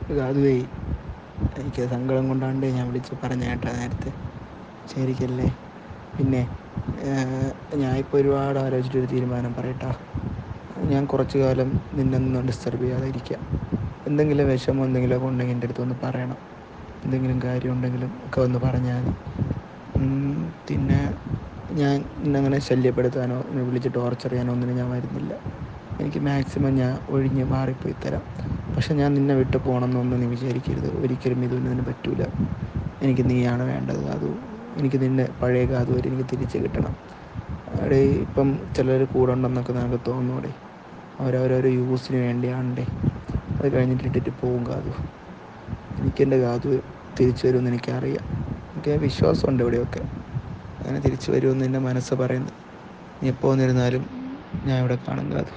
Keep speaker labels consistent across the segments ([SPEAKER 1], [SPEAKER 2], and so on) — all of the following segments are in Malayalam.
[SPEAKER 1] അതുവേ എനിക്ക് സങ്കടം കൊണ്ടാണ്ട് ഞാൻ വിളിച്ച് പറഞ്ഞ കേട്ടാ നേരത്തെ ശരിക്കല്ലേ പിന്നെ ഞാൻ ഇപ്പോൾ ഒരുപാട് ആലോചിച്ചിട്ടൊരു തീരുമാനം പറയട്ടാ ഞാൻ കുറച്ച് കാലം നിന്നെ ഒന്നും ഡിസ്റ്റർബ് ചെയ്യാതെ ഇരിക്കാം എന്തെങ്കിലും വിഷമം എന്തെങ്കിലുമൊക്കെ ഉണ്ടെങ്കിൽ എൻ്റെ അടുത്ത് ഒന്ന് പറയണം എന്തെങ്കിലും കാര്യം ഉണ്ടെങ്കിലും ഒക്കെ ഒന്ന് പറഞ്ഞാൽ മതി ഉം, പിന്നെ ഞാൻ നിന്നങ്ങനെ ശല്യപ്പെടുത്താനോ നിന്നെ വിളിച്ച് ടോർച്ചർ ചെയ്യാനോ ഒന്നിനും ഞാൻ വരുന്നില്ല എനിക്ക് മാക്സിമം ഞാൻ ഒഴിഞ്ഞ് മാറിപ്പോയി തരാം പക്ഷെ ഞാൻ നിന്നെ വിട്ട് പോകണമെന്നൊന്നും നീ വിചാരിക്കരുത് ഒരിക്കലും ഇതൊന്നും പറ്റൂല എനിക്ക് നീയാണ് വേണ്ടത് അത് എനിക്ക് നിന്നെ പഴയ കാത് വരെ എനിക്ക് തിരിച്ച് കിട്ടണം അവിടെ ഇപ്പം ചിലർ കൂടെ ഉണ്ടെന്നൊക്കെ നിനക്ക് തോന്നൂടെ അവരവരോരോ യൂസിന് വേണ്ടിയാണ്ടേ അത് കഴിഞ്ഞിട്ട് ഇട്ടിട്ട് പോകും കാതു എനിക്കെൻ്റെ കാതു തിരിച്ചു വരുമെന്ന് എനിക്കറിയാം എനിക്ക് വിശ്വാസമുണ്ട് ഇവിടെയൊക്കെ അങ്ങനെ തിരിച്ചു വരുമെന്ന് എൻ്റെ മനസ്സ് പറയുന്നു നീ എപ്പോൾ വന്നിരുന്നാലും ഞാൻ ഇവിടെ കാണും കാതു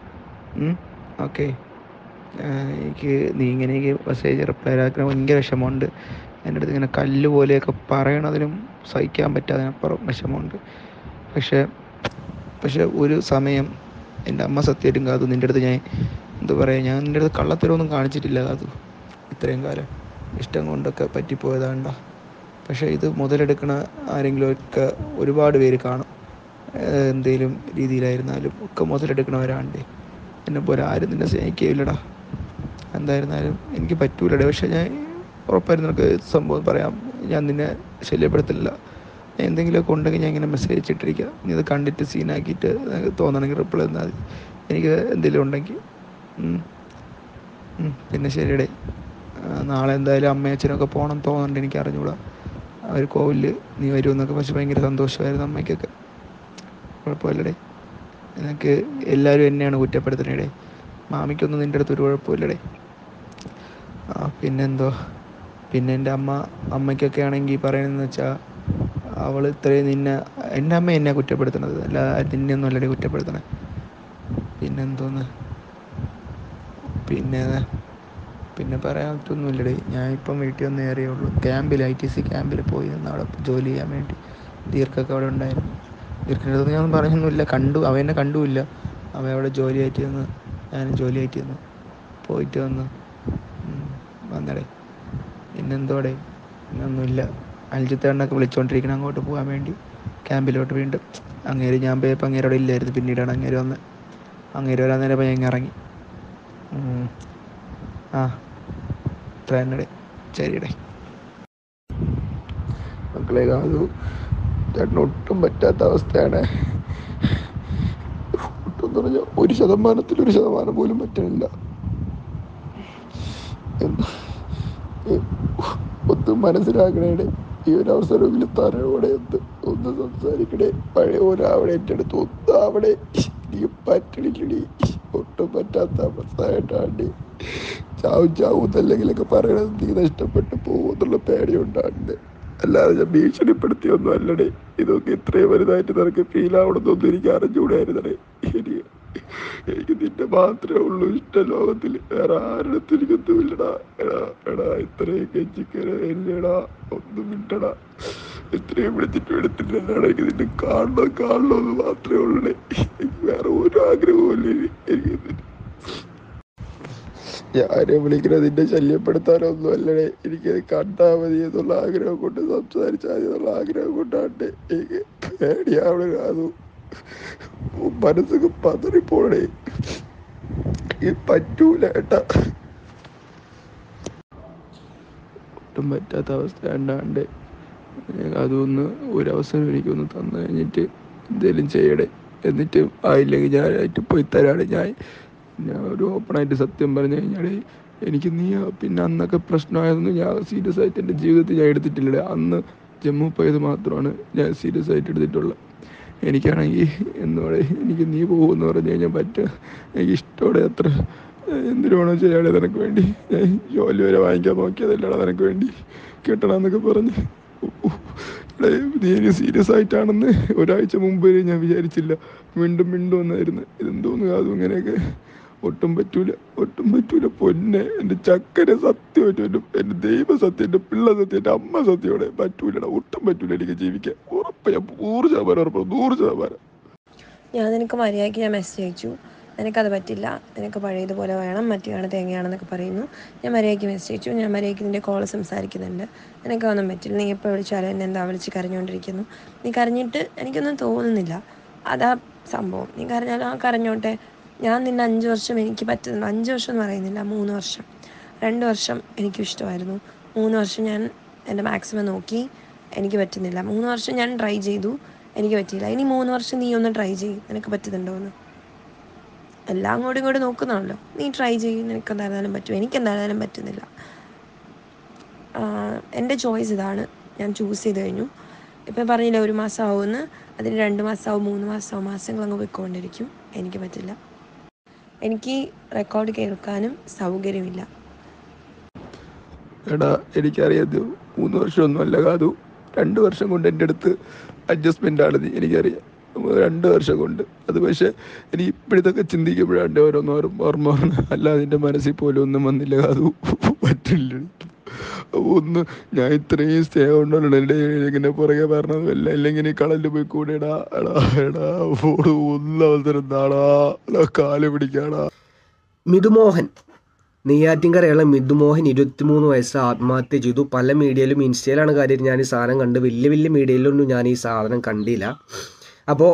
[SPEAKER 1] ഓക്കെ എനിക്ക് നീ ഇങ്ങനെ എനിക്ക് മെസ്സേജ് റിപ്ലൈ ആക്കാൻ ഭയങ്കര വിഷമമുണ്ട് എൻ്റെ അടുത്ത് ഇങ്ങനെ കല്ല് പോലെയൊക്കെ പറയണതിനും സഹിക്കാൻ പറ്റാതിനപ്പുറം വിഷമമുണ്ട് പക്ഷേ പക്ഷേ ഒരു സമയം എൻ്റെ അമ്മ സത്യമായിട്ടും കാതു നിൻ്റെ അടുത്ത് ഞാൻ എന്താ പറയുക ഞാൻ നിൻ്റെ അടുത്ത് കള്ളത്തരമൊന്നും കാണിച്ചിട്ടില്ല കാതു ഇത്രയും കാലം ഇഷ്ടം കൊണ്ടൊക്കെ പറ്റിപ്പോയതാണ്ട പക്ഷേ ഇത് മുതലെടുക്കണ ആരെങ്കിലുമൊക്കെ ഒരുപാട് പേര് കാണും ഏഹ് എന്തേലും രീതിയിലായിരുന്നാലും ഒക്കെ മുതലെടുക്കണവരാണ്ടേ എന്നെ പോലെ ആരും നിന്നെ സ്നേഹിക്കുകയില്ലടാ എന്തായിരുന്നാലും എനിക്ക് പറ്റൂലടേ പക്ഷെ ഞാൻ ഉറപ്പായിരുന്നു നിനക്ക് സംഭവം പറയാം ഞാൻ നിന്നെ ശല്യപ്പെടുത്തില്ല എന്തെങ്കിലുമൊക്കെ ഉണ്ടെങ്കിൽ ഞാൻ ഇങ്ങനെ മെസ്സേജ് ഇട്ടിരിക്കുക നീ അത് കണ്ടിട്ട് സീനാക്കിയിട്ട് നിനക്ക് തോന്നണമെങ്കിൽ റിപ്ലൈ തന്നാൽ മതി എനിക്ക് എന്തെങ്കിലും ഉണ്ടെങ്കിൽ ഉം. ഉം. പിന്നെ ശരിയടേ ആ, നാളെ എന്തായാലും അമ്മയും അച്ഛനൊക്കെ പോകണം തോന്നുന്നുണ്ട് എനിക്ക് അറിഞ്ഞൂടാ അവർ കോവിലിൽ നീ വരുമെന്നൊക്കെ പക്ഷെ ഭയങ്കര സന്തോഷമായിരുന്നു അമ്മയ്ക്കൊക്കെ കുഴപ്പമില്ലടേ നിനക്ക് എല്ലാവരും എന്നെയാണ് കുറ്റപ്പെടുത്തണേടേ മാമിക്കൊന്നും നിൻ്റെ അടുത്ത് ഒരു കുഴപ്പമില്ലടേ ആ പിന്നെന്തോ പിന്നെ എൻ്റെ അമ്മ അമ്മയ്ക്കൊക്കെ ആണെങ്കിൽ പറയുന്നതെന്ന് വെച്ചാൽ അവൾ ഇത്രയും നിന്നെ എൻ്റെ അമ്മ എന്നെ കുറ്റപ്പെടുത്തണത് അല്ല നിന്നെ ഒന്നും അല്ലടി കുറ്റപ്പെടുത്തണേ പിന്നെന്തോന്ന് പിന്നെ പിന്നെ പറയാൻ പറ്റൊന്നുമില്ലടേ ഞാൻ ഇപ്പം വീട്ടിൽ വന്ന് ഏറിയേ ഉള്ളൂ ക്യാമ്പിൽ ഐ ടി സി ക്യാമ്പിൽ പോയി നിന്ന് അവിടെ ജോലി ചെയ്യാൻ വേണ്ടി ദീർഘമൊക്കെ അവിടെ ഉണ്ടായിരുന്നു ദീർഘൻ്റെ അടുത്ത് ഞാൻ പറഞ്ഞൊന്നുമില്ല കണ്ടു അവ എന്നെ കണ്ടുമില്ല അവൻ അവിടെ ജോലി ആയിട്ട് നിന്ന് ഞാൻ ജോലി ആയിട്ട് നിന്ന് പോയിട്ട് വന്ന് ഉം, വന്നടേ പിന്നെന്തോടെ പിന്നൊന്നുമില്ല അൽജിത്തേണ്ണൊക്കെ വിളിച്ചുകൊണ്ടിരിക്കണം അങ്ങോട്ട് പോകാൻ വേണ്ടി ക്യാമ്പിലോട്ട് വീണ്ടും അങ്ങേര് ഞാൻ പോയപ്പോൾ അങ്ങേര് അവിടെ ഇല്ലായിരുന്നു പിന്നീടാണ് അങ്ങേര് വന്ന് അങ്ങേര് വരാൻ നേരം ഞാൻ ഇങ്ങ് ഇറങ്ങി ഉം. ആ ഇത്ര തന്നെടേ ശരിയടേ മക്കളെ കാതു ചേട്ടന് ഒട്ടും പറ്റാത്ത അവസ്ഥയാണ് ഒട്ടും എന്ന് പറഞ്ഞാൽ ഒരു ശതമാനത്തിൽ ഒരു ശതമാനം പോലും പറ്റണില്ല എന്താ ഏ, ഒന്നും മനസ്സിലാക്കണേടെ ഈ ഒരു അവസരമെങ്കിലും തരയോടെ ഒന്ന് ഒന്ന് സംസാരിക്കണേ പഴയ പോലെ അവിടെ എൻ്റെ അടുത്ത് ഒന്ന് അവിടെ എനിക്ക് പറ്റണില്ലടി ഒട്ടും പറ്റാത്ത അവസ്ഥയായിട്ടാണ്ട് ചാവും ചാവും എന്നല്ലെങ്കിലൊക്കെ പറയണത് നീ നഷ്ടപ്പെട്ടു പോകും എന്നുള്ള പേടിയുണ്ടാണ്ട് അല്ലാതെ ഞാൻ ഭീഷണിപ്പെടുത്തിയൊന്നും അല്ലടേ ഇതൊക്കെ ഇത്രയും വലുതായിട്ട് നിനക്ക് ഫീൽ ആവണമെന്നൊന്നും എനിക്ക് അറിഞ്ഞുകൂടായിരുന്നടേ എനിക്ക് എനിക്ക് നിന്നെ മാത്രമേ ഉള്ളൂ ഇഷ്ടം ലോകത്തിൽ വേറെ ആരുടെ എനിക്കൊന്നും ഇല്ലടാ എടാ എടാ ഇത്രയും കെഞ്ചിക്കര എല്ലടാ ഒന്നും ഇട്ടടാ ഇത്രയും വിളിച്ചിട്ട് എടുത്തില്ലടാ എനിക്ക് നിന്നെ കാണണം കാണണം എന്ന് മാത്രമേ ഉള്ളൂ എനിക്ക് വേറെ ഒരു ആഗ്രഹവും ഇല്ല ഇനി. എനിക്ക് നിന്നെ ഞാനെ വിളിക്കുന്നത് നിന്നെ ശല്യപ്പെടുത്താനൊന്നും അല്ലടേ എനിക്കത് കണ്ടാ മതി എന്നുള്ള ആഗ്രഹം കൊണ്ട് സംസാരിച്ചാൽ മതി എന്നുള്ള ആഗ്രഹം കൊണ്ടാണ്ട് എനിക്ക് പേടിയാവണ കാതു മനസ്സൊക്കെ പതറിപ്പോണേ ഈ പറ്റൂല ഏട്ടാ ഒട്ടും പറ്റാത്ത അവസ്ഥ കണ്ടാണ്ട് അതൊന്ന് ഒരവസരം എനിക്കൊന്ന് തന്നു കഴിഞ്ഞിട്ട് എന്തേലും ചെയ്യടേ എന്നിട്ട് ആയില്ലെങ്കിൽ ഞാനായിട്ട് പോയി തരാണ് ഞാൻ ഞാൻ ഒരു ഓപ്പണായിട്ട് സത്യം പറഞ്ഞു കഴിഞ്ഞാൽ എനിക്ക് നീ പിന്നെ അന്നൊക്കെ പ്രശ്നമായതൊന്നും ഞാൻ സീരിയസ് ആയിട്ട് എൻ്റെ ജീവിതത്തിൽ ഞാൻ എടുത്തിട്ടില്ല അന്ന് ജമ്മു പോയത് മാത്രമാണ് ഞാൻ സീരിയസ് ആയിട്ട് എടുത്തിട്ടുള്ളത് എനിക്കാണെങ്കിൽ എന്നോടെ എനിക്ക് നീ പോകുമെന്ന് പറഞ്ഞു കഴിഞ്ഞാൽ പറ്റുക എനിക്ക് ഇഷ്ടത്തോടെ അത്ര എന്തിനു വേണോ ചെയ്യാതെ നിനക്ക് വേണ്ടി ഞാൻ ജോലി വരെ വാങ്ങിക്കാൻ നോക്കിയതല്ലടാ നിനക്ക് വേണ്ടി കിട്ടണമെന്നൊക്കെ പറഞ്ഞ് എടേ, നീ ഇനി സീരിയസ് ആയിട്ടാണെന്ന് ഒരാഴ്ച മുമ്പ് വരെ ഞാൻ വിചാരിച്ചില്ല വീണ്ടും വീണ്ടും വന്നായിരുന്നു ഇതെന്തോന്ന് അതും ഇങ്ങനെയൊക്കെ ഒട്ടും പറ്റൂല ഒട്ടും പറ്റൂല പൊന്നെ എൻ്റെ ചക്കരെ സത്യം പറ്റും എൻ്റെ ദൈവ സത്യം എൻ്റെ പിള്ള സത്യം എൻ്റെ അമ്മ സത്യോടെ പറ്റൂലടാ ഒട്ടും പറ്റൂല എനിക്ക് ജീവിക്കാൻ ഉറപ്പ് ഞാൻ നൂറ് ശതമാനം ഉറപ്പ് നൂറ് ശതമാനം
[SPEAKER 2] ഞാൻ നിനക്ക് മര്യാദയ്ക്ക് ഞാൻ മെസ്സേജ് അയച്ചു നിനക്കത് പറ്റില്ല നിനക്ക് പഴയതുപോലെ വേണം മറ്റേയാണ് തേങ്ങയാണെന്നൊക്കെ പറയുന്നു ഞാൻ മര്യാദയ്ക്ക് മെസ്സേജ് അയച്ചു ഞാൻ മര്യാദയ്ക്ക് നിൻ്റെ കോൾ സംസാരിക്കുന്നുണ്ട് നിനക്കൊന്നും പറ്റില്ല നീ എപ്പോൾ വിളിച്ചാലും എന്നെ എന്താ വിളിച്ച് കരഞ്ഞുകൊണ്ടിരിക്കുന്നു നീ കരഞ്ഞിട്ട് എനിക്കൊന്നും തോന്നുന്നില്ല അതാ സംഭവം നീ കരഞ്ഞാലും ആ കരഞ്ഞോട്ടെ ഞാൻ നിന്നെ അഞ്ച് വർഷം എനിക്ക് പറ്റുന്നില്ല അഞ്ച് വർഷം എന്ന് പറയുന്നില്ല മൂന്ന് വർഷം രണ്ട് വർഷം എനിക്കും ഇഷ്ടമായിരുന്നു മൂന്ന് വർഷം ഞാൻ എൻ്റെ മാക്സിമം നോക്കി എനിക്ക് പറ്റുന്നില്ല മൂന്ന് വർഷം ഞാൻ ട്രൈ ചെയ്തു എനിക്ക് പറ്റിയില്ല ഇനി മൂന്ന് വർഷം നീ ഒന്ന് ട്രൈ ചെയ്യും നിനക്ക് പറ്റുന്നുണ്ടോ എന്ന് എല്ലാം അങ്ങോട്ടും ഇങ്ങോട്ടും നോക്കുന്നാണല്ലോ നീ ട്രൈ ചെയ്യും നിനക്ക് എന്തായിരുന്നാലും പറ്റും എനിക്ക് എന്തായിരുന്നാലും പറ്റുന്നില്ല ആഹ് എൻ്റെ ചോയ്സ് ഇതാണ് ഞാൻ ചൂസ് ചെയ്ത് കഴിഞ്ഞു ഇപ്പം പറഞ്ഞില്ല ഒരു മാസം ആവുമെന്ന് അതിന് രണ്ട് മാസമാവും മൂന്ന് മാസമാവും മാസങ്ങളങ്ങ് പോയിക്കൊണ്ടിരിക്കും എനിക്ക് പറ്റില്ല എനിക്ക് റെക്കോർഡ് കേൾക്കാനും സൗകര്യമില്ല
[SPEAKER 3] എടാ എനിക്കറിയാം മൂന്ന് വർഷമൊന്നും അല്ല കാതു രണ്ട് വർഷം കൊണ്ട് എൻ്റെ അടുത്ത് അഡ്ജസ്റ്റ്മെൻ്റ് ആണ് നീ എനിക്കറിയാം രണ്ട് വർഷം കൊണ്ട് അത് പക്ഷേ എനിക്ക് ഇപ്പോഴത്തൊക്കെ ചിന്തിക്കുമ്പോഴാണ് എൻ്റെ ഓരോന്നോരും ഓർമ്മ വന്ന് അല്ലാതെ എൻ്റെ മനസ്സിൽ പോലും ഒന്നും വന്നില്ല കാതു പറ്റില്ല ഒന്ന് ഞാൻ ഇത്രയും സ്നേഹം ഉണ്ടല്ലോ എൻ്റെ ഇങ്ങനെ പുറകെ പറഞ്ഞതും അല്ല അല്ലെങ്കിൽ ഈ കടലിൽ പോയി കൂടെ എടാ എടാ എടാ ഫോണ് ഒന്ന് അവസരം താടാ എടാ കാല് പിടിക്കാടാ
[SPEAKER 4] മിതുമോഹൻ നെയ്യാറ്റിൻകരയുള്ള മിതുമോഹൻ ഇരുപത്തിമൂന്ന് വയസ്സ് ആത്മഹത്യ ചെയ്തു പല മീഡിയയിലും ഇൻസ്റ്റയിലാണ് കാര്യം ഞാൻ ഈ സാധനം കണ്ട് വലിയ വലിയ മീഡിയയിലൊന്നും ഞാൻ ഈ സാധനം കണ്ടില്ല അപ്പോൾ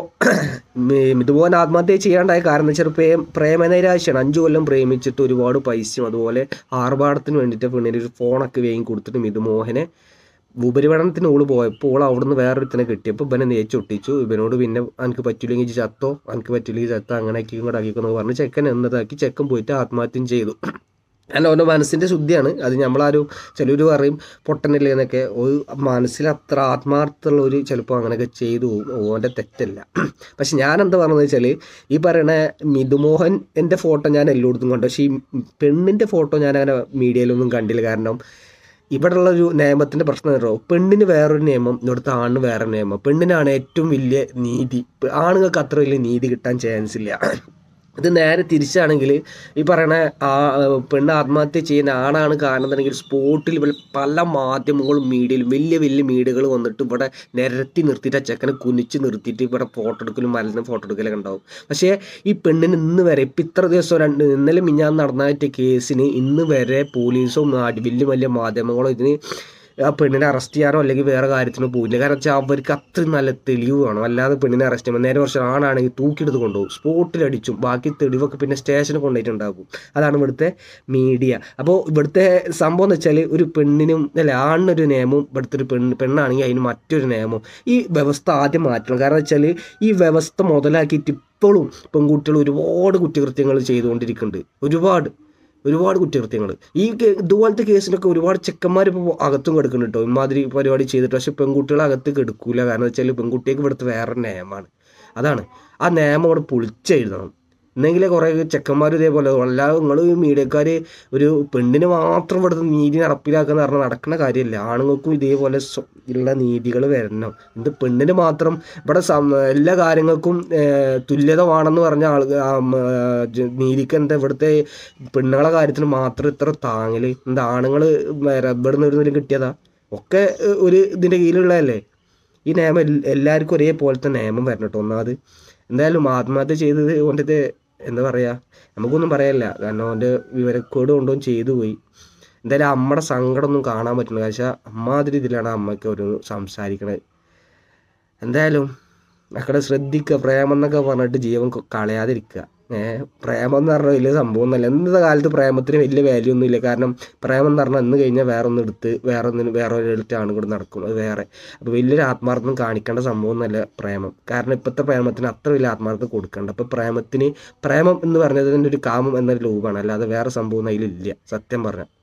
[SPEAKER 4] മിതുമോഹൻ ആത്മഹത്യ ചെയ്യാണ്ടായ കാരണം എന്ന് വെച്ചാൽ പ്രേം പ്രേമനൈരാശ്യമാണ് അഞ്ചു കൊല്ലം പ്രേമിച്ചിട്ട് ഒരുപാട് പൈസയും അതുപോലെ ആർഭാടത്തിന് വേണ്ടിയിട്ട് പെണ്ണിന് ഒരു ഫോണൊക്കെ വേഗം കൊടുത്തിട്ട് മിതുമോഹനെ ഉപരിപഠനത്തിന് ഓള് പോയപ്പോൾ ഓൾ അവിടുന്ന് വേറൊരുത്തിനെ കിട്ടിയപ്പോൾ ഇവനെ നേച്ചൊട്ടിച്ചു ഇവനോട് പിന്നെ എനിക്ക് പറ്റില്ലെങ്കിൽ ഇജ്ജ് ചത്തോ എനിക്ക് പറ്റില്ലെങ്കിൽ ചത്തോ അങ്ങനെ ആക്കി ഇങ്ങോട്ട് ആക്കിക്കൊന്ന് പറഞ്ഞ് ചെക്കൻ എന്നതാക്കി ചെക്കൻ പോയിട്ട് ആത്മഹത്യം ചെയ്തു അല്ല ഓൻ്റെ മനസ്സിൻ്റെ ശുദ്ധിയാണ് അത് നമ്മളാരും ചിലർ പറയും പൊട്ടനില്ലേ എന്നൊക്കെ ഒരു മനസ്സിൽ അത്ര ആത്മാർത്ഥമുള്ള ഒരു ചിലപ്പോൾ അങ്ങനെയൊക്കെ ചെയ്തു പോകും ഓൻ്റെ തെറ്റല്ല പക്ഷെ ഞാൻ എന്താ പറഞ്ഞതെന്ന് വെച്ചാൽ ഈ പറയണ മിതുമോഹൻ എൻ്റെ ഫോട്ടോ ഞാൻ എല്ലായിടത്തും കണ്ടു പക്ഷേ ഈ പെണ്ണിൻ്റെ ഫോട്ടോ ഞാൻ അങ്ങനെ മീഡിയയിലൊന്നും കണ്ടില്ല കാരണം ഇവിടെയുള്ള ഒരു നിയമത്തിൻ്റെ പ്രശ്നം ഉണ്ടോ പെണ്ണിന് വേറൊരു നിയമം ഇവിടുത്തെ ആണിന് വേറെ നിയമം പെണ്ണിനാണ് ഏറ്റവും വലിയ നീതി ആണുങ്ങൾക്ക് അത്ര വലിയ നീതി കിട്ടാൻ ചാൻസ് ഇല്ല ഇത് നേരെ തിരിച്ചാണെങ്കിൽ ഈ പറയണ ആ പെണ്ണ് ആത്മഹത്യ ചെയ്യുന്ന ആണാണ് കാണുന്നുണ്ടെങ്കിൽ സ്പോട്ടിൽ ഇവർ പല മാധ്യമങ്ങളും മീഡിയയിലും വലിയ വലിയ മീഡിയകൾ വന്നിട്ട് ഇവിടെ നിരത്തി നിർത്തിയിട്ട് ആ ചെക്കനെ കുനിച്ച് നിർത്തിയിട്ട് ഇവിടെ ഫോട്ടോ എടുക്കലും മലന്ന് ഫോട്ടോ എടുക്കലൊക്കെ ഉണ്ടാവും പക്ഷേ ഈ പെണ്ണിന് ഇന്ന് വരെ ഇപ്പം ഇത്ര ദിവസം രണ്ട് ഇന്നലെ മിഞ്ഞാന്ന് നടന്നായിട്ട് കേസിന് ഇന്ന് വരെ പോലീസോ നാട് വലിയ വലിയ മാധ്യമങ്ങളോ ഇതിന് ആ പെണ്ണിനെ അറസ്റ്റ് ചെയ്യാനോ അല്ലെങ്കിൽ വേറെ കാര്യത്തിനോ പോയില്ല കാരണം വെച്ചാൽ അവർക്ക് അത്രയും നല്ല തെളിവ് വേണം അല്ലാതെ പെണ്ണിനെ അറസ്റ്റ് ചെയ്യുമ്പോൾ നേരെ കുറച്ച് ആണാണെങ്കിൽ തൂക്കിയെടുത്ത് കൊണ്ടുപോകും സ്പോട്ടിൽ അടിച്ചും ബാക്കി തെളിവൊക്കെ പിന്നെ സ്റ്റേഷനിൽ കൊണ്ടുപോയിട്ടുണ്ടാകും അതാണ് ഇവിടുത്തെ മീഡിയ അപ്പോൾ ഇവിടുത്തെ സംഭവം എന്ന് വെച്ചാൽ ഒരു പെണ്ണിനും അല്ല ആണിനൊരു നിയമവും ഇവിടുത്തെ ഒരു പെണ്ണ് പെണ്ണാണെങ്കിൽ അതിന് മറ്റൊരു നിയമം ഈ വ്യവസ്ഥ ആദ്യം മാറ്റണം കാരണം വെച്ചാൽ ഈ വ്യവസ്ഥ മുതലാക്കിയിട്ട് ഇപ്പോഴും പെൺകുട്ടികൾ ഒരുപാട് കുറ്റകൃത്യങ്ങൾ ചെയ്തുകൊണ്ടിരിക്കുന്നുണ്ട് ഒരുപാട് ഒരുപാട് കുറ്റകൃത്യങ്ങൾ ഈ കേ- ഇതുപോലത്തെ കേസിലൊക്കെ ഒരുപാട് ചെക്കന്മാർ ഇപ്പോൾ അകത്തും കിടക്കുന്നുണ്ട് കേട്ടോ ഇമാതിരി പരിപാടി ചെയ്തിട്ട് പക്ഷെ പെൺകുട്ടികൾ അകത്ത് കെടുക്കൂല കാരണം വെച്ചാൽ പെൺകുട്ടികൾക്ക് ഇവിടുത്തെ വേറെ നിയമമാണ് അതാണ് ആ നിയമം അവിടെ പൊളിച്ചെഴുതണം എന്നെങ്കിലേ കുറേ ചെക്കന്മാർ ഇതേപോലെ അല്ലാതെ നിങ്ങൾ മീഡിയക്കാർ ഒരു പെണ്ണിന് മാത്രം ഇവിടുത്തെ നീതി നടപ്പിലാക്കുന്ന പറഞ്ഞാൽ നടക്കുന്ന കാര്യമില്ല ആണുങ്ങൾക്കും ഇതേപോലെ സ്വ- ഉള്ള നീതികൾ വരണം ഇത് പെണ്ണിന് മാത്രം ഇവിടെ സം- എല്ലാ കാര്യങ്ങൾക്കും ഏഹ്, തുല്യത വേണമെന്ന് പറഞ്ഞ ആൾ ആ, ഉം, ആ, ജ- നീതിക്ക് എന്താ ഇവിടുത്തെ പെണ്ണുങ്ങളെ കാര്യത്തിന് മാത്രം ഇത്ര താങ്ങല് എന്താ ആണുങ്ങൾ ഇവിടുന്ന് ഒരു കിട്ടിയതാ ഒക്കെ ഏഹ്, ഒരു ഇതിൻ്റെ കീഴിലുള്ളതല്ലേ ഈ നിയമം എൽ- എല്ലാവർക്കും ഒരേപോലത്തെ നിയമം വരണം കേട്ടോ ഒന്നാമത് എന്തായാലും ആത്മഹത്യ ചെയ്തത് ഓൻ്റെ എന്താ പറയുക നമുക്കൊന്നും പറയാനില്ല കാരണം ഓൻ്റെ വിവരക്കേട് കൊണ്ടും ചെയ്തു പോയി എന്തായാലും അമ്മയുടെ സങ്കടമൊന്നും കാണാൻ പറ്റുന്നില്ല പക്ഷേ അമ്മാതിരി ഇതിലാണ് അമ്മയ്ക്ക് ഒരു സംസാരിക്കണത് എന്തായാലും മക്കളെ ശ്രദ്ധിക്കുക പ്രേമം എന്നൊക്കെ പറഞ്ഞിട്ട് ജീവൻ കൊ- കളയാതിരിക്കുക ഏഹ് പ്രേമം എന്ന് പറഞ്ഞാൽ വലിയ സംഭവം ഒന്നുമല്ല ഇന്നത്തെ കാലത്ത് പ്രേമത്തിന് വലിയ വാല്യൂ ഒന്നുമില്ല കാരണം പ്രേമം എന്ന് പറഞ്ഞാൽ ഇന്ന് കഴിഞ്ഞാൽ വേറെ ഒന്ന് എടുത്ത് വേറെ ഒന്നിന് വേറെ ഒരിടത്താണ് കൂടെ നടക്കും അത് വേറെ അപ്പോൾ വലിയൊരു ആത്മാർത്ഥം കാണിക്കേണ്ട സംഭവം ഒന്നുമല്ല പ്രേമം കാരണം ഇപ്പോഴത്തെ പ്രേമത്തിന് അത്ര വലിയ ആത്മാർത്ഥം കൊടുക്കണ്ട അപ്പോൾ പ്രേമത്തിന് പ്രേമം എന്ന് പറഞ്ഞത് തന്നെ ഒരു കാമം എന്നൊരു ലോകമാണ് അല്ലാതെ വേറെ സംഭവം അതിലില്ല സത്യം പറഞ്ഞാൽ